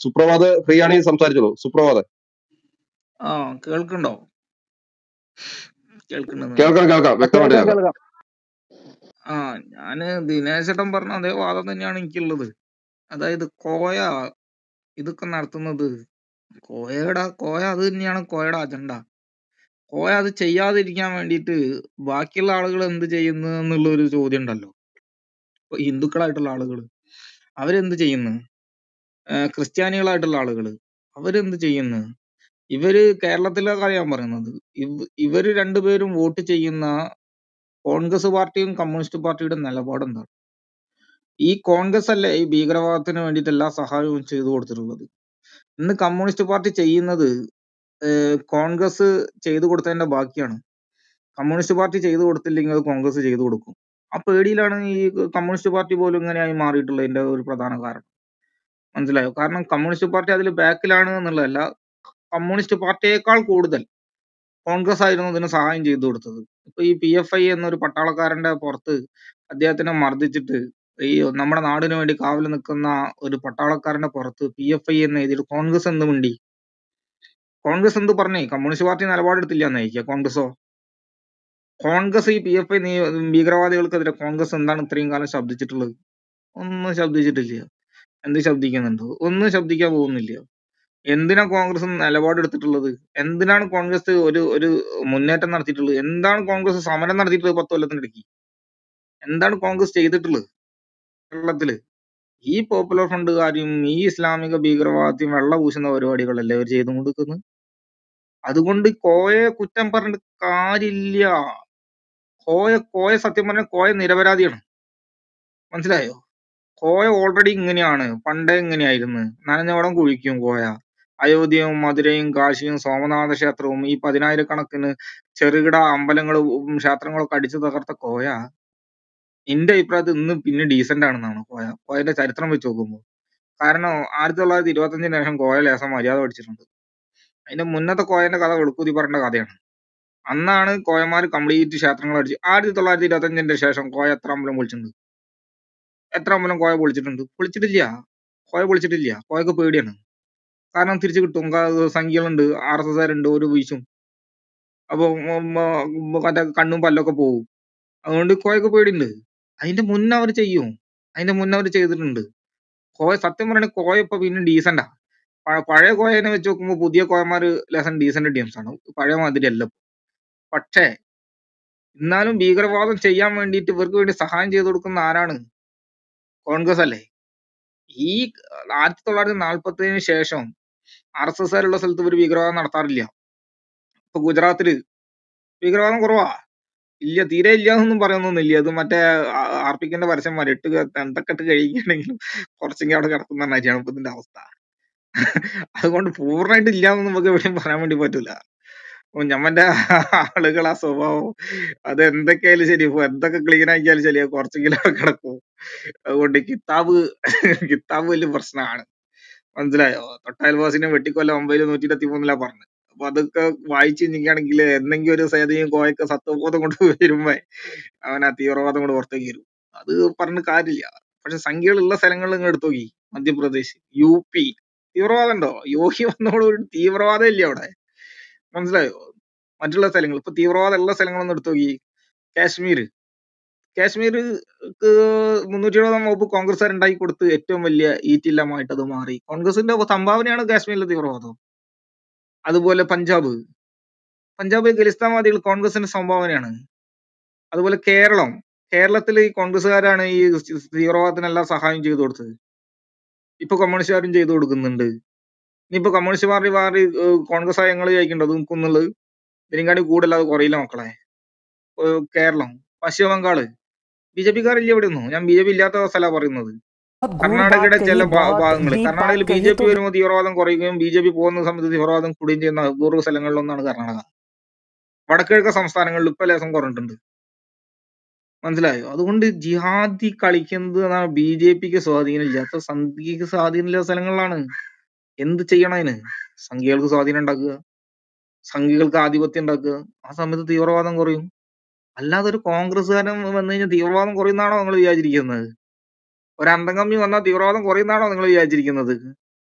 Suprabhat free ആണെങ്കിൽ സംസാരിച്ചോളൂ സുപ്രഭാത് ആ കേൾക്കണ്ടോ കേൾക്കണ്ടെന്ന് കേൾക്കാം കേൾക്കാം വ്യക്തമായിട്ട് കേൾക്കാം കേൾക്കാം കേൾക്കാം ആ ഞാന് ദിനേശേട്ടൻ പറഞ്ഞ അതേ വാദം തന്നെയാണ് എനിക്കുള്ളത് അതായത് കോയ ഇതൊക്കെ നടത്തുന്നത് കോയയുടെ കോയ അത് തന്നെയാണ് കോയയുടെ അജണ്ട കോയ അത് ചെയ്യാതിരിക്കാൻ വേണ്ടിയിട്ട് ബാക്കിയുള്ള ആളുകൾ എന്ത് ചെയ്യുന്നു എന്നുള്ള ഒരു ചോദ്യം ഉണ്ടല്ലോ ഇപ്പൊ ഹിന്ദുക്കളായിട്ടുള്ള ആളുകൾ അവരെന്ത് ചെയ്യുന്നു ഏഹ് ക്രിസ്ത്യാനികളായിട്ടുള്ള ആളുകൾ അവരെന്ത് ചെയ്യുന്നു ഇവര് കേരളത്തിലെ കാര്യം പറയുന്നത് ഇവ ഇവര് രണ്ടുപേരും വോട്ട് ചെയ്യുന്ന കോൺഗ്രസ് പാർട്ടിയും കമ്മ്യൂണിസ്റ്റ് പാർട്ടിയുടെ നിലപാട് എന്താണ് ഈ കോൺഗ്രസ് അല്ലേ ഈ ഭീകരവാദത്തിന് വേണ്ടിയിട്ട് എല്ലാ സഹായവും ചെയ്തു കൊടുത്തിട്ടുള്ളത് ഇന്ന് കമ്മ്യൂണിസ്റ്റ് പാർട്ടി ചെയ്യുന്നത് ഏഹ് കോൺഗ്രസ് ചെയ്തു കൊടുത്തതിന്റെ ബാക്കിയാണ് കമ്മ്യൂണിസ്റ്റ് പാർട്ടി ചെയ്തു കൊടുത്തില്ലെങ്കിൽ അത് കോൺഗ്രസ് ചെയ്തു കൊടുക്കും ആ പേടിയിലാണ് ഈ കമ്മ്യൂണിസ്റ്റ് പാർട്ടി പോലും ഇങ്ങനെയായി മാറിയിട്ടുള്ളതിന്റെ ഒരു പ്രധാന കാരണം മനസ്സിലായോ കാരണം കമ്മ്യൂണിസ്റ്റ് പാർട്ടി അതിൽ ബാക്കിലാണ് എന്നുള്ളതല്ല കമ്മ്യൂണിസ്റ്റ് പാർട്ടിയേക്കാൾ കൂടുതൽ കോൺഗ്രസ് ആയിരുന്നു ഇതിന് സഹായം ചെയ്തു കൊടുത്തത് ഇപ്പൊ ഈ പി എഫ് ഐ എന്നൊരു പട്ടാളക്കാരന്റെ പുറത്ത് അദ്ദേഹത്തിനെ മർദ്ദിച്ചിട്ട് ഈ നമ്മുടെ നാടിന് വേണ്ടി കാവൽ നിൽക്കുന്ന ഒരു പട്ടാളക്കാരന്റെ പുറത്ത് പി എഫ് ഐ എന്ന് എഴുതിയിട്ട് കോൺഗ്രസ് എന്ത് മിണ്ടി കോൺഗ്രസ് എന്ത് പറഞ്ഞേ കമ്മ്യൂണിസ്റ്റ് പാർട്ടി നിലപാടെടുത്തില്ല എന്നായിരിക്കുക കോൺഗ്രസോ കോൺഗ്രസ് ഈ പി എഫ് ഐ ഭീകരവാദികൾക്കെതിരെ കോൺഗ്രസ് എന്താണ് ഇത്രയും കാലം ശബ്ദിച്ചിട്ടുള്ളത് ഒന്നും ശബ്ദിച്ചിട്ടില്ല എന്ത് ശബ്ദിക്കുന്നുണ്ടോ ഒന്നും ശബ്ദിക്കാൻ പോകുന്നില്ല എന്തിനാ കോൺഗ്രസ് നിലപാടെടുത്തിട്ടുള്ളത് എന്തിനാണ് കോൺഗ്രസ് ഒരു ഒരു മുന്നേറ്റം നടത്തിയിട്ടുള്ളത് എന്താണ് കോൺഗ്രസ് സമരം നടത്തിയിട്ടുള്ളത് പത്ത് കൊല്ലത്തിനിടയ്ക്ക് എന്താണ് കോൺഗ്രസ് ചെയ്തിട്ടുള്ളത് കേരളത്തില് ഈ പോപ്പുലർ ഫ്രണ്ടുകാരും ഈ ഇസ്ലാമിക ഭീകരവാദത്തെയും വെള്ള പൂശുന്ന പരിപാടികളല്ലേ അവർ ചെയ്തുകൊണ്ടിരിക്കുന്നത് അതുകൊണ്ട് കോയെ കുറ്റം പറഞ്ഞിട്ട് കാര്യമില്ല കോയ കോയ സത്യം പറഞ്ഞ കോയ നിരപരാധിയാണ് മനസ്സിലായോ കോയ ഓൾറെഡി ഇങ്ങനെയാണ് പണ്ടേ ഇങ്ങനെയായിരുന്നു നനഞ്ഞവടം കുഴിക്കും കോയ അയോധ്യയും മധുരയും കാശിയും സോമനാഥ ക്ഷേത്രവും ഈ പതിനായിരക്കണക്കിന് ചെറുകിട അമ്പലങ്ങളും ഉം ക്ഷേത്രങ്ങളൊക്കെ അടിച്ചു തകർത്ത കോയ എന്റെ അഭിപ്രായത്തിൽ ഇന്ന് പിന്നെ ഡീസന്റ് ആണെന്നാണ് കോയ കോയന്റെ ചരിത്രം വെച്ച് നോക്കുമ്പോൾ കാരണം ആയിരത്തി തൊള്ളായിരത്തി ഇരുപത്തി അഞ്ചിന് ശേഷം കോയ ലേസം മര്യാദ പഠിച്ചിട്ടുണ്ട് അതിന്റെ മുന്നത്തെ കോയന്റെ കഥ വെളുക്കൂതി പറഞ്ഞ കഥയാണ് അന്നാണ് കോയമാര് കംപ്ലീറ്റ് ക്ഷേത്രങ്ങൾ അടിച്ച് ആയിരത്തി തൊള്ളായിരത്തി ഇരുപത്തി അഞ്ചിന്റെ ശേഷം കോയ എത്ര അമ്പലം പൊളിച്ചിട്ടുണ്ട് എത്ര അമ്പലം കോയ പൊളിച്ചിട്ടുണ്ട് പൊളിച്ചിട്ടില്ല കോയ പൊളിച്ചിട്ടില്ല കോയക്ക് പേടിയാണ് കാരണം തിരിച്ചു കിട്ടും ക- സംഖ്യകളുണ്ട് ആർ എസ് എസ് ഉണ്ട് ഒരു വീശും അപ്പൊ ഉം, ഉം, മറ്റേ കണ്ണും പല്ലൊക്കെ പോകും അതുകൊണ്ട് കോയക്ക് പേടിയുണ്ട് അതിന്റെ മുന്നേ അവർ ചെയ്യും അതിന്റെ മുന്നേ അവർ ചെയ്തിട്ടുണ്ട് കോയ സത്യം പറയണ കോയ ഇപ്പൊ പിന്നെ ഡീസന്റാ പഴയ കോയനെ വെച്ച് നോക്കുമ്പോൾ പുതിയ കോയമാര് ലേസം ഡീസന്റ് ടീംസ് ആണ് പഴയ മാതിരി അല്ല ഇപ്പൊ. പക്ഷേ എന്നാലും ഭീകരവാദം ചെയ്യാൻ വേണ്ടിയിട്ട് ഇവർക്ക് വേണ്ടി സഹായം ചെയ്തു കൊടുക്കുന്ന ആരാണ് കോൺഗ്രസ് അല്ലേ ഈ ആയിരത്തി തൊള്ളായിരത്തി നാൽപ്പത്തി ഏഴിന് ശേഷം ആർ എസ് എസ് ഉള്ള സ്ഥലത്ത് ഇവർ ഭീകരവാദം നടത്താറില്ല ഇപ്പൊ ഗുജറാത്തില് ഭീകരവാദം കുറവാ ഇല്ല തീരെ ഇല്ല എന്നൊന്നും പറയുന്നൊന്നുമില്ല ഇത് മറ്റേ ആർപിക്കിന്റെ പരസ്യന്മാർ ഇട്ട് എന്തൊക്കെ ഇട്ട് കഴിയുകയാണെങ്കിലും കുറച്ചെങ്കിലും അവിടെ കിടക്കുന്ന മാതിരിയാണ് ഇപ്പൊ ഇതിന്റെ അവസ്ഥ അതുകൊണ്ട് പൂർണ്ണമായിട്ട് ഇല്ല എന്നൊന്നും നമുക്ക് എവിടെയും പറയാൻ വേണ്ടി പറ്റൂല അപ്പൊ ഞമ്മന്റെ ആളുകൾ ആ സ്വഭാവം അത് എന്തൊക്കെയായാലും ശരി ഇപ്പൊ എന്തൊക്കെ ക്ലീൻ ആക്കിയാലും ശരി അത് കുറച്ചെങ്കിലും അവിടെ കിടക്കും അതുകൊണ്ട് കിതാബ് കിതാബ് വലിയ പ്രശ്നമാണ് മനസ്സിലായോ തൊട്ടയൽവാസിനെ വെട്ടിക്കൊല്ല ഒമ്പതിൽ നൂറ്റി ഇരുപത്തി മൂന്നിലാ പറഞ്ഞത് അപ്പൊ അതൊക്കെ വായിച്ചു കഴിഞ്ഞാണെങ്കിൽ എന്തെങ്കിലും ഒരു സേതയും കോയൊക്കെ സത്വബോധം കൊണ്ട് വരുമ്പോ അവൻ ആ തീവ്രവാദം കൊണ്ട് പുറത്തേക്ക് വരും അത് പറഞ്ഞിട്ട് കാര്യമില്ല പക്ഷെ സംഖ്യകളുള്ള സ്ഥലങ്ങളിൽ നിങ്ങൾ എടുത്തു നോക്കി മധ്യപ്രദേശ് യു പി തീവ്രവാദം ഉണ്ടോ യോഗി വന്നോട് ഒരു തീവ്രവാദം ഇല്ല അവിടെ മനസ്സിലായോ മറ്റുള്ള സ്ഥലങ്ങൾ ഇപ്പൊ തീവ്രവാദം ഉള്ള സ്ഥലങ്ങളൊന്നും എടുത്തു നോക്കി കാശ്മീർ കാശ്മീർ മുന്നൂറ്റി എഴുപതാം വകുപ്പ് കോൺഗ്രസ് ഉണ്ടാക്കി കൊടുത്ത് ഏറ്റവും വലിയ ഈറ്റില്ലമായിട്ട് അത് മാറി കോൺഗ്രസിന്റെ സംഭാവനയാണ് കാശ്മീരിലെ തീവ്രവാദം അതുപോലെ പഞ്ചാബ് പഞ്ചാബ് ഖലിസ്ഥാൻവാദികൾ കോൺഗ്രസിന്റെ സംഭാവനയാണ് അതുപോലെ കേരളം കേരളത്തിൽ ഈ കോൺഗ്രസ്സുകാരാണ് ഈ തീവ്രവാദത്തിനെല്ലാം സഹായം ചെയ്തു കൊടുത്തത് ഇപ്പൊ കമ്മ്യൂണിസ്റ്റുകാരും ചെയ്തു കൊടുക്കുന്നുണ്ട് ഇനിയിപ്പോ കമ്മ്യൂണിസ്റ്റ് പാർട്ടി പാർട്ടി ഏഹ് കോൺഗ്രസ് ഞങ്ങൾ ജയിക്കേണ്ടത് നിൽക്കുന്നുള്ളത് ഇതിനെക്കാട്ടി കൂടുതലത് കുറയില്ല മക്കളെ ഏഹ് കേരളം പശ്ചിമ ബംഗാള് ബി ജെ പിക്കാരില്ല ഇവിടെ ഒന്നും ഞാൻ ബി ജെ പി ഇല്ലാത്ത സ്ഥലമാണ് പറയുന്നത് बहुत गुड़ बात കർണാടകയുടെ ചില कही ഭാ- बहुत ഭാഗങ്ങൾ डीप बात കർണാടകയിൽ ബി कही ജെ പി तो വരുമ്പോൾ തീവ്രവാദം കുറയുകയും ബി ജെ പി പോകുന്ന സമയത്ത് തീവ്രവാദം കൂടുകയും ചെയ്യുന്ന അപൂർവ സ്ഥലങ്ങളിലൊന്നാണ് കർണാടക വടക്കിഴക്ക് സംസ്ഥാനങ്ങളിൽ ഇപ്പൊ ലേസം കുറഞ്ഞിട്ടുണ്ട് മനസ്സിലായോ അതുകൊണ്ട് ജിഹാദി കളിക്കുന്നത് ബി ജെ പിക്ക് സ്വാധീനമില്ലാത്ത സംഘിക്ക് സ്വാധീനമില്ലാത്ത സ്ഥലങ്ങളിലാണ് എന്ത് ചെയ്യണം അതിന് സംഘികൾക്ക് സ്വാധീനം ഉണ്ടാക്കുക സംഘികൾക്ക് ആധിപത്യം ഉണ്ടാക്കുക ആ സമയത്ത് തീവ്രവാദം കുറയും അല്ലാതെ ഒരു കോൺഗ്രസ്സുകാരൻ വന്നു കഴിഞ്ഞാൽ തീവ്രവാദം കുറയുന്നതാണോ നിങ്ങൾ വിചാരിച്ചിരിക്കുന്നത് ഒരു അന്തംകമ്മി വന്നാൽ തീവ്രവാദം കുറയുന്നതാണോ നിങ്ങൾ വിചാരിച്ചിരിക്കുന്നത്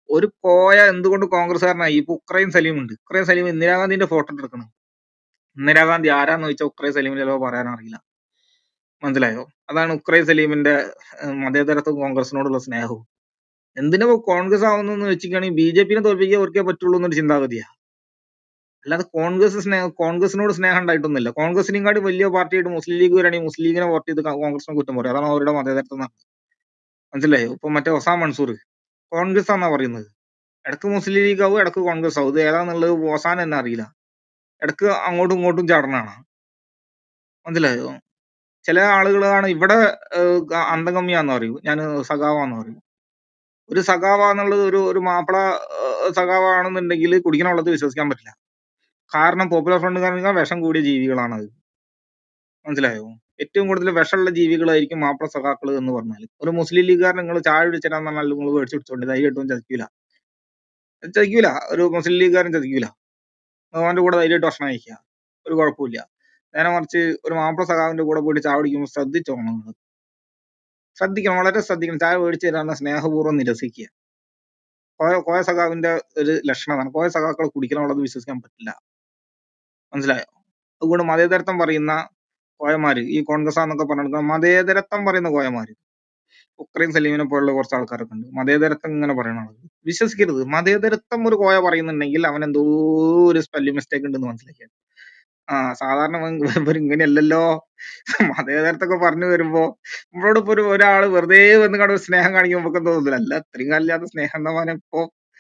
ഒരു കോയ എന്തുകൊണ്ട് കോൺഗ്രസ്സുകാരനായി ഇപ്പൊ ഉക്രൈൻ സലീം ഉണ്ട് ഉക്രൈൻ സലീം ഇന്ദിരാഗാന്ധിന്റെ ഫോട്ടോ എടുക്കണം ഇന്ദിരാഗാന്ധി ആരാന്ന് ചോദിച്ചാൽ ഉക്രൈൻ സലീമിന് ചിലപ്പോൾ പറയാൻ അറിയില്ല മനസ്സിലായോ അതാണ് ഉക്രൈൻ സലീമിന്റെ ഏഹ്, മതേതരത്വം കോൺഗ്രസിനോടുള്ള സ്നേഹവും എന്തിനാ ഇപ്പൊ കോൺഗ്രസ് ആവുന്നെന്ന് വെച്ചിട്ടാണെങ്കിൽ ബി ജെ പിനെ തോൽപ്പിക്കാൻ അവർക്കേ പറ്റുള്ളൂ എന്നൊരു ചിന്താഗതിയാ അല്ലാതെ കോൺഗ്രസ് സ്നേഹം കോൺഗ്രസിനോട് സ്നേഹം ഉണ്ടായിട്ടൊന്നുമില്ല കോൺഗ്രസിനെക്കാട്ടി വലിയ പാർട്ടിയായിട്ട് മുസ്ലിം ലീഗ് വരാണെങ്കിൽ മുസ്ലിം ലീഗിനെ വോട്ട് ചെയ്ത് കോൺഗ്രസിനെ കുറ്റം പറയും അതാണ് അവരുടെ മതേതരത്വം എന്ന് മനസ്സിലായോ ഇപ്പൊ മറ്റേ ഒസാം മൻസൂർ കോൺഗ്രസ് ആണെന്നാ പറയുന്നത് ഇടക്ക് മുസ്ലിം ലീഗ് ആവും ഇടക്ക് കോൺഗ്രസ് ആവും ഇത് ഏതാന്നുള്ളത് ഒസാൻ തന്നെ അറിയില്ല ഇടക്ക് അങ്ങോട്ടും ഇങ്ങോട്ടും ചാടണാണ് മനസ്സിലായോ ചില ആളുകളാണ് ഇവിടെ ഏഹ്, ഗ- അന്തംഗമ്യാന്ന് പറയും ഞാൻ സഖാവാന്ന് പറയും ഒരു സഖാവ എന്നുള്ളത് ഒരു ഒരു മാപ്പിള ഏഹ്, സഖാവാണെന്നുണ്ടെങ്കിൽ കുടിക്കണ വെള്ളത്തിൽ വിശ്വസിക്കാൻ പറ്റില്ല കാരണം പോപ്പുലർ ഫ്രണ്ട് വിഷം കൂടിയ ജീവികളാണ് അത് മനസ്സിലായോ ഏറ്റവും കൂടുതൽ വിഷമുള്ള ജീവികളായിരിക്കും മാപ്പിള സഖാക്കൾ എന്ന് പറഞ്ഞാൽ ഒരു മുസ്ലിം ലീഗുകാരൻ നിങ്ങൾ ചായ കുടിച്ചിട്ടാന്ന് പറഞ്ഞാൽ നിങ്ങൾ മേടിച്ചു പിടിച്ചോണ്ട് ധൈര്യമായിട്ടും ചതിക്കൂല ചതിക്കൂല ഒരു മുസ്ലിം ലീഗുകാരൻ ചതിക്കൂല അവന്റെ കൂടെ ധൈര്യമായിട്ട് ഭക്ഷണം കഴിക്കുക ഒരു കുഴപ്പമില്ല നേരെ മറിച്ച് ഒരു മാപ്പിള സഖാവിന്റെ കൂടെ പോയിട്ട് ചായ കുടിക്കുമ്പോൾ ശ്രദ്ധിച്ചോണം നിങ്ങൾ ശ്രദ്ധിക്കണം വളരെ ശ്രദ്ധിക്കണം ചായ മേടിച്ച് തരാൻ സ്നേഹപൂർവ്വം നിരസിക്കുക കോയ കോയ സഖാവിന്റെ ഒരു ലക്ഷണമാണ് കോയ സഖാക്കളെ കുടിക്കണമുള്ളത് വിശ്വസിക്കാൻ പറ്റില്ല മനസ്സിലായോ അതുകൊണ്ട് മതേതരത്വം പറയുന്ന കോയമാര് ഈ കോൺഗ്രസ് എന്നൊക്കെ പറഞ്ഞെടുക്കുന്ന മതേതരത്വം പറയുന്ന കോയമാര് ഉക്രൈൻ സലീമിനെ പോലുള്ള കുറച്ച് ആൾക്കാരൊക്കെ ഉണ്ട് മതേതരത്വം ഇങ്ങനെ പറയുന്ന ആളുകൾ വിശ്വസിക്കരുത് മതേതരത്വം ഒരു കോയ പറയുന്നുണ്ടെങ്കിൽ അവൻ എന്തോ ഒരു സ്പെല്ലിംഗ് മിസ്റ്റേക്ക് ഉണ്ടെന്ന് മനസ്സിലാക്കിയത് ആ സാധാരണ ഇവൻ ഇവര് ഇങ്ങനെയല്ലല്ലോ മതേതരത്തൊക്കെ പറഞ്ഞു വരുമ്പോ നമ്മളോട് ഇപ്പൊ ഒരു ഒരാള് വെറുതെ വന്ന് കണ്ട് ഒരു സ്നേഹം കാണിക്കുമ്പോ നമുക്ക് തോന്നുന്നില്ല അല്ല ഇത്രയും കാലില്ലാത്ത സ്നേഹം എന്താ മോനെ ഇപ്പൊ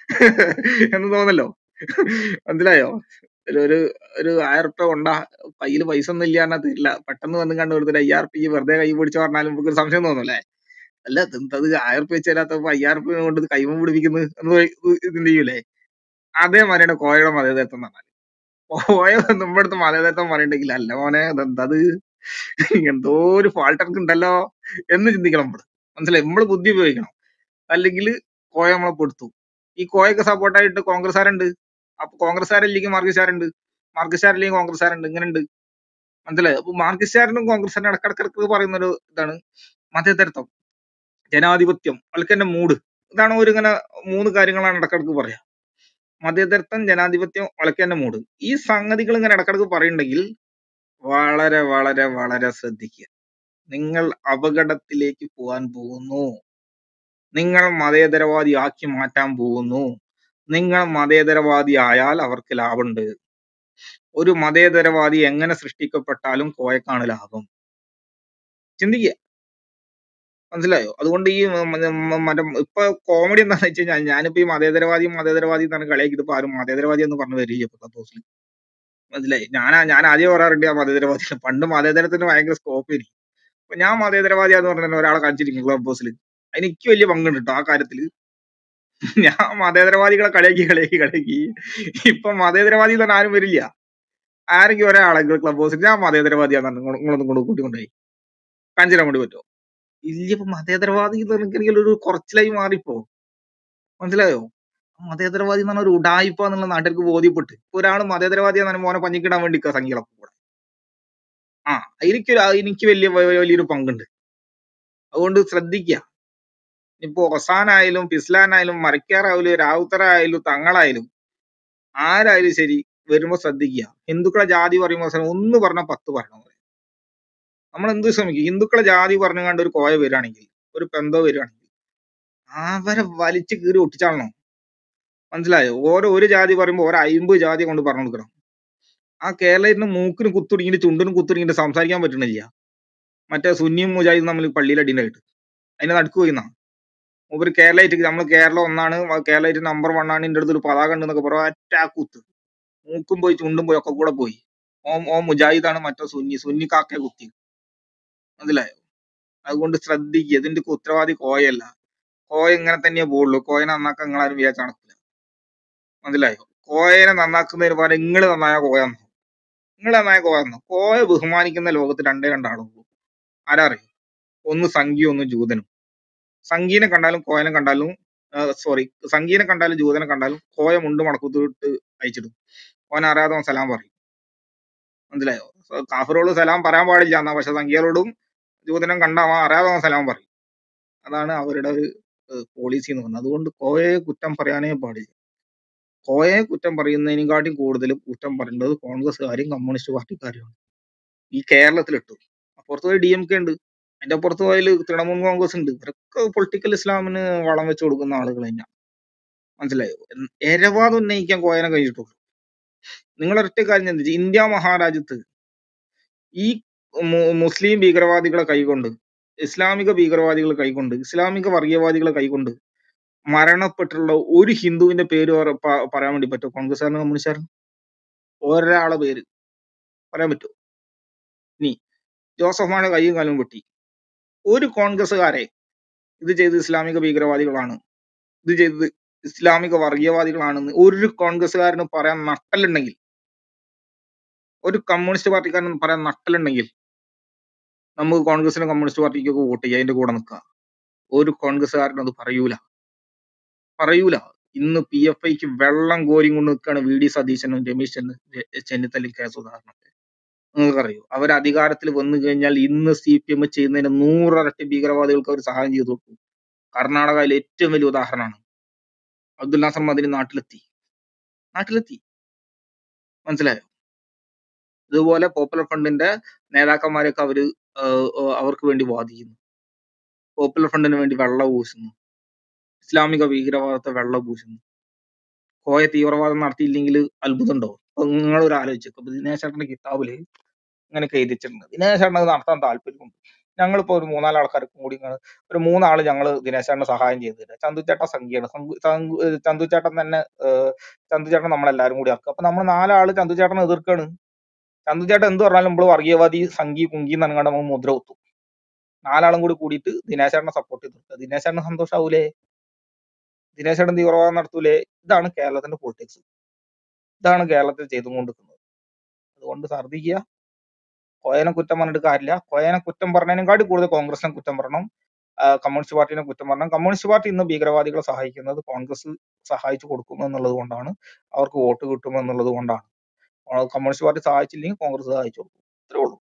എന്ന് തോന്നല്ലോ മനസ്സിലായോ ഒരു ഒരു ഒരു ആയിരം ഉറുപ്പ കൊണ്ടാ കയ്യിൽ പൈസ ഒന്നും ഇല്ല പറഞ്ഞാൽ തരില്ല പെട്ടെന്ന് വന്ന് കണ്ട് കൊടുത്തിട്ട് അയ്യായിരം ഉറുപ്പിക്ക് വെറുതെ കൈ പിടിച്ച് പറഞ്ഞാലും നമുക്ക് ഒരു സംശയം തോന്നൂല്ലേ അല്ല ഇതെന്തത് ആയിരം ഉറുപ്പ വെച്ച് തരാത്തപ്പോ അയ്യായിരം ഉറുപ്പ കൊണ്ട് ഇത് കൈമ പിടിപ്പിക്കുന്നത് എന്ന് ഇതിന്റെ ചെയ്യൂലേ അതേമാതിരിയാണ് കോയയുടെ മതേതരത്വം എന്ന് പറഞ്ഞാൽ കോയ നമ്മുടെ അടുത്ത് മതേതരത്വം പറയണ്ടെങ്കിൽ അല്ല മോനെ ഇതെന്തത് എന്തോ ഒരു ഫാൾട്ട് എനിക്ക് ഉണ്ടല്ലോ എന്ന് ചിന്തിക്കണം നമ്മള് മനസ്സിലായി നമ്മള് ബുദ്ധി ഉപയോഗിക്കണം അല്ലെങ്കിൽ കോയ നമ്മളെ പെടുത്തു ഈ കോയൊക്കെ സപ്പോർട്ടായിട്ട് കോൺഗ്രസ്സുകാരുണ്ട് അപ്പൊ കോൺഗ്രസ്സുകാരില്ലെങ്കിൽ മാർക്സിസ്റ്റുകാരുണ്ട് മാർക്സിസ്റ്റുകാരില്ലെങ്കിൽ കോൺഗ്രസ്സുകാരുണ്ട് ഇങ്ങനെ ഉണ്ട് മനസ്സിലായി അപ്പൊ മാർക്സിസ്റ്റുകാരനും കോൺഗ്രസ്സുകാരനും ഇടക്കിടക്ക് പറയുന്ന ഒരു ഇതാണ് മതേതരത്വം ജനാധിപത്യം അവൾക്കെന്റെ മൂഡ് ഇതാണ് ഒരു ഇങ്ങനെ മൂന്ന് കാര്യങ്ങളാണ് ഇടക്കിടക്ക് പറയാ മതേതരത്വം ജനാധിപത്യം വളയ്ക്കേണ്ട മൂഡ് ഈ സംഗതികൾ ഇങ്ങനെ ഇടക്കിടക്ക് പറയുന്നുണ്ടെങ്കിൽ വളരെ വളരെ വളരെ ശ്രദ്ധിക്കുക നിങ്ങൾ അപകടത്തിലേക്ക് പോകാൻ പോകുന്നു നിങ്ങൾ മതേതരവാദി ആക്കി മാറ്റാൻ പോകുന്നു നിങ്ങൾ മതേതരവാദി ആയാൽ അവർക്ക് ലാഭമുണ്ട് ഒരു മതേതരവാദി എങ്ങനെ സൃഷ്ടിക്കപ്പെട്ടാലും കോയക്കാണ് ലാഭം ചിന്തിക്കുക മനസ്സിലായോ അതുകൊണ്ട് ഈ മ- മ- മ- മറ്റേ ഇപ്പൊ കോമഡി എന്താണെന്ന് വെച്ച് കഴിഞ്ഞാൽ ഞാനിപ്പോ ഈ മതേതരവാദി മതേതരവാദി എന്നാണ് കളിയാക്കി ഇതിപ്പോ ആരും മതേതരവാദി എന്ന് പറഞ്ഞു വരില്ല ഇപ്പൊ ക്ലബ് മനസ്സിലായി ഞാൻ ഞാൻ ആദ്യം പറയാറുണ്ട് ആ മതേതരവാദി പണ്ട് മതേതരത്തിന് ഭയങ്കര സ്കോപ്പ് ഇനി അപ്പൊ ഞാൻ മതേതരവാദിയാന്ന് പറഞ്ഞ ഒരാളെ കാണിച്ചിരിക്കും ക്ലബ് ഹൗസിൽ അതിന് എനിക്ക് വലിയ പങ്കുണ്ട് കേട്ടോ ആ കാര്യത്തില് ഞാൻ മതേതരവാദികളെ കളിയാക്കി കളിയാക്കി കളിയാക്കി ഇപ്പൊ മതേതരവാദി എന്ന് പറഞ്ഞാൽ ആരും വരില്ല ആരെങ്കിലും ഒരാളെ ക്ലബ് ഹൗസിൽ ഞാൻ മതേതരവാദിയാന്ന് പറഞ്ഞു നിങ്ങളൊന്നും കൊണ്ട് കൂട്ടിക്കൊണ്ടായി കാണിച്ചു തരാൻ വേണ്ടി പറ്റുമോ ഇല്ല ഇപ്പൊ മതേതരവാദി എന്ന് പറഞ്ഞെങ്കിൽ ഒരു കുറച്ചിലായി മാറിപ്പോ മനസ്സിലായോ മതേതരവാദി എന്ന് പറഞ്ഞ ഒരു ഉടായിപ്പ എന്നുള്ള നാട്ടുകാർക്ക് ബോധ്യപ്പെട്ട് ഇപ്പൊ ഒരാൾ മതേതരവാദി എന്ന് മോനെ പഞ്ഞിക്കിടാൻ വേണ്ടി സംഖ്യകളൊക്കെ കൂടെ ആ എനിക്കൊരു എനിക്ക് വലിയ വലിയ- വലിയൊരു പങ്കുണ്ട് അതുകൊണ്ട് ശ്രദ്ധിക്കുക ഇപ്പൊ ഒസാനായാലും ഫിസ്ലാനായാലും മരക്കാറായാലും രാവുത്തറായാലും തങ്ങളായാലും ആരായാലും ശരി വരുമ്പോ ശ്രദ്ധിക്കുക ഹിന്ദുക്കളെ ജാതി പറയുമ്പോൾ അവസാനം ഒന്ന് പറഞ്ഞ പത്ത് പറയണം നമ്മൾ എന്ത് ശ്രമിക്കും ഹിന്ദുക്കളെ ജാതി പറഞ്ഞു കണ്ട് ഒരു കോയ വരികയാണെങ്കിൽ ഒരു പെന്തോ വരികയാണെങ്കിൽ അവരെ വലിച്ചു കീറി ഒട്ടിച്ചാളണം മനസ്സിലായോ ഓരോ ഒരു ജാതി പറയുമ്പോൾ ഓരോ അയിമ്പത് ജാതി കൊണ്ട് പറഞ്ഞു കൊടുക്കണം ആ കേരളത്തിന് മൂക്കിന് കുത്തുടിങ്ങിട്ട് ചുണ്ടിനും കുത്തുടിങ്ങിട്ട് സംസാരിക്കാൻ പറ്റണില്ല മറ്റേ സുന്നിയും മുജാഹിദും തമ്മിൽ പള്ളിയിൽ അടിയുണ്ടായിട്ട് അതിന്റെ നടുക്ക് പോയിന്നാ മൂപ്പര് കേരളായിട്ട് നമ്മൾ കേരളം ഒന്നാണ് കേരളായിട്ട് നമ്പർ വൺ ആണ് എന്റെ അടുത്ത് ഒരു പതാക ഉണ്ട് എന്നൊക്കെ പറയാം ഒറ്റ കുത്ത് മൂക്കും പോയി ചുണ്ടും പോയി ഒക്കെ കൂടെ പോയി ഓം ഓം മുജാഹിദാണ് മറ്റേ സുന്നി സുന്നി കാക്കെ കുത്തി മനസ്സിലായോ അതുകൊണ്ട് ശ്രദ്ധിക്കുക ഇതിന്റെ ഒക്കെ ഉത്തരവാദി കോയല്ല കോയ ഇങ്ങനെ തന്നെയേ പോവുള്ളൂ കോയനെ നന്നാക്കാൻ നിങ്ങളാരും വിചാരിച്ച നടക്കില്ല മനസ്സിലായോ കോയനെ നന്നാക്കുന്നതിന് പകരം നിങ്ങള് നന്നായ കോയ നിങ്ങൾ നന്നായ കോയ നന്നോ. കോയ ബഹുമാനിക്കുന്ന ലോകത്ത് രണ്ടേ രണ്ടാളുള്ളൂ ആരാ അറിയോ ഒന്ന് സംഖ്യ ഒന്ന് ജൂതനും സംഗീനെ കണ്ടാലും കോയനെ കണ്ടാലും സോറി സംഗീനെ കണ്ടാലും ജൂതനെ കണ്ടാലും കോയ മുണ്ട് മടക്കുത്തിട്ട് അയച്ചിടും ഓൻ അറിയാതെ അവൻ സലാം പറയും മനസ്സിലായോ സോ, കാഫിറോട് സലാം പറയാൻ പാടില്ല എന്നാ പക്ഷെ സംഖ്യകളോടും ജൂതനും കണ്ടാ അവൻ അറിയാതെ അവൻ സലാം പറയും അതാണ് അവരുടെ ഒരു പോളിസി എന്ന് പറഞ്ഞത് അതുകൊണ്ട് കോയയെ കുറ്റം പറയാനേ പാടില്ല കോയയെ കുറ്റം പറയുന്നതിനെക്കാട്ടും കൂടുതൽ കുറ്റം പറയേണ്ടത് കോൺഗ്രസ്സുകാരും കമ്മ്യൂണിസ്റ്റ് പാർട്ടിക്കാരുമാണ് ഈ കേരളത്തിലിട്ടു അപ്പുറത്ത് പോയി ഡി എം കെ ഉണ്ട് അതിന്റെ അപ്പുറത്ത് പോയാൽ തൃണമൂൽ കോൺഗ്രസ് ഉണ്ട് ഇവരൊക്കെ പൊളിറ്റിക്കൽ ഇസ്ലാമിന് വളം വെച്ച് കൊടുക്കുന്ന ആളുകൾ തന്നെയാണ് മനസ്സിലായോ എൻ- എരവാദം ഉന്നയിക്കാൻ കോയനെ കഴിഞ്ഞിട്ടുള്ളൂ നിങ്ങൾ ഒരൊറ്റ കാര്യം ചിന്തിച്ചു ഇന്ത്യ മഹാരാജ്യത്ത് ഈ മു- മുസ്ലിം ഭീകരവാദികളെ കൈകൊണ്ട് ഇസ്ലാമിക ഭീകരവാദികളെ കൈകൊണ്ട് ഇസ്ലാമിക വർഗീയവാദികളെ കൈകൊണ്ട് മരണപ്പെട്ടുള്ള ഒരു ഹിന്ദുവിന്റെ പേര് പറ- പ- പറയാൻ വേണ്ടി പറ്റുമോ കോൺഗ്രസ്സുകാരനും കമ്മ്യൂണിസ്റ്റുകാരനും ഒരാളെ പേര് പറയാൻ പറ്റുമോ ഇനി ജോസഫ് മാണെ കൈയും കാലും വെട്ടി ഒരു കോൺഗ്രസ്സുകാരെ ഇത് ചെയ്ത് ഇസ്ലാമിക ഭീകരവാദികളാണ് ഇത് ചെയ്തത് ഇസ്ലാമിക വർഗീയവാദികളാണെന്ന് ഒരു കോൺഗ്രസ്സുകാരന് പറയാൻ നട്ടലുണ്ടെങ്കിൽ ഒരു കമ്മ്യൂണിസ്റ്റ് പാർട്ടിക്കാരന് പറയാൻ നട്ടലുണ്ടെങ്കിൽ നമുക്ക് കോൺഗ്രസിനും കമ്മ്യൂണിസ്റ്റ് പാർട്ടിക്കൊക്കെ വോട്ട് ചെയ്യാം അതിന്റെ കൂടെ നിൽക്കുക ഒരു കോൺഗ്രസ്സുകാരനും അത് പറയൂല പറയൂല ഇന്ന് പി എഫ് ഐക്ക് വെള്ളം കോരി കൊണ്ട് നിൽക്കുകയാണ് വി ഡി സതീശനും രമേശ് ചെന്നി- ചെ- ചെന്നിത്തലയും കെ സുധാകരനും നിങ്ങൾക്കറിയോ അവർ അധികാരത്തിൽ വന്നു കഴിഞ്ഞാൽ ഇന്ന് സി പി എം ചെയ്യുന്നതിന് നൂറരട്ടി ഭീകരവാദികൾക്ക് അവർ സഹായം ചെയ്തു കൊടുക്കും കർണാടകയിലെ ഏറ്റവും വലിയ ഉദാഹരണമാണ് അബ്ദുൽ നാസർ മദിനി നാട്ടിലെത്തി നാട്ടിലെത്തി മനസ്സിലായോ ഇതുപോലെ പോപ്പുലർ ഫണ്ടിന്റെ നേതാക്കന്മാരെയൊക്കെ അവര് ആഹ് ആഹ് അവർക്ക് വേണ്ടി വാദിക്കുന്നു പോപ്പുലർ ഫണ്ടിന് വേണ്ടി വെള്ളം പൂശുന്നു ഇസ്ലാമിക ഭീകരവാദത്തെ വെള്ളം പൂശുന്നു കോയ തീവ്രവാദം നടത്തിയില്ലെങ്കിൽ അത്ഭുതമുണ്ടോ നിങ്ങൾ ഒരു ആലോചിച്ചു ഇപ്പൊ ദിനേശ് ചേട്ടന്റെ കിതാബില് ഇങ്ങനെയൊക്കെ എഴുതിച്ചിട്ടുണ്ട് ദിനേശ് ചേട്ടൻ അത് നടത്താൻ താല്പര്യമുണ്ട് ഞങ്ങളിപ്പോ ഒരു മൂന്നാല് ആൾക്കാർക്കും കൂടി ഇങ്ങനെ ഒരു മൂന്നാള് ഞങ്ങള് ദിനേശ് ചേട്ടന് സഹായം ചെയ്തു തരാം ചന്തുചേട്ടൻ സംഖ്യയാണ് സംഘു- സംഘു- ഏഹ് ചന്തുചേട്ടൻ തന്നെ ഏഹ് ചന്തുചേട്ടൻ നമ്മളെല്ലാരും കൂടി ആക്കുക അപ്പൊ നമ്മൾ നാലാള് ചന്തുചേട്ടനെ എതിർക്കാണ് ചന്തുചേട്ടൻ എന്ത് പറഞ്ഞാലും നമ്മൾ വർഗീയവാദി സംഘി കുങ്കി നനങ്ങാണ്ട് നമ്മൾ മുദ്ര കുത്തും നാലാളും കൂടി കൂടിയിട്ട് ദിനേശ് ചേട്ടനെ സപ്പോർട്ട് ചെയ്തു ദിനേശ് ചേട്ടന് സന്തോഷാവൂലേ ദിനേശ് ചേട്ടൻ തീവ്രവാദം നടത്തൂലേ ഇതാണ് കേരളത്തിന്റെ പൊളിറ്റിക്സ് ഇതാണ് കേരളത്തിൽ ചെയ്തുകൊണ്ടിരിക്കുന്നത് അതുകൊണ്ട് ഛർദ്ദിക്കുക കോയനെ കുറ്റം പറഞ്ഞിട്ട് കാര്യമില്ല കോയനെ കുറ്റം പറഞ്ഞതിനെക്കാട്ടി കൂടുതൽ കോൺഗ്രസിനെ കുറ്റം പറയണം ആ, കമ്മ്യൂണിസ്റ്റ് പാർട്ടിനെ കുറ്റം പറയണം കമ്മ്യൂണിസ്റ്റ് പാർട്ടി ഇന്ന് ഭീകരവാദികളെ സഹായിക്കുന്നത് കോൺഗ്രസ് സഹായിച്ചു കൊടുക്കുമെന്നുള്ളത് കൊണ്ടാണ് അവർക്ക് വോട്ട് കിട്ടുമെന്നുള്ളത് കൊണ്ടാണ് ആ, കമ്മ്യൂണിസ്റ്റ് പാർട്ടി സഹായിച്ചില്ലെങ്കിൽ കോൺഗ്രസ് സഹായിച്ചു കൊടുക്കും ഇത്രേ ഉള്ളൂ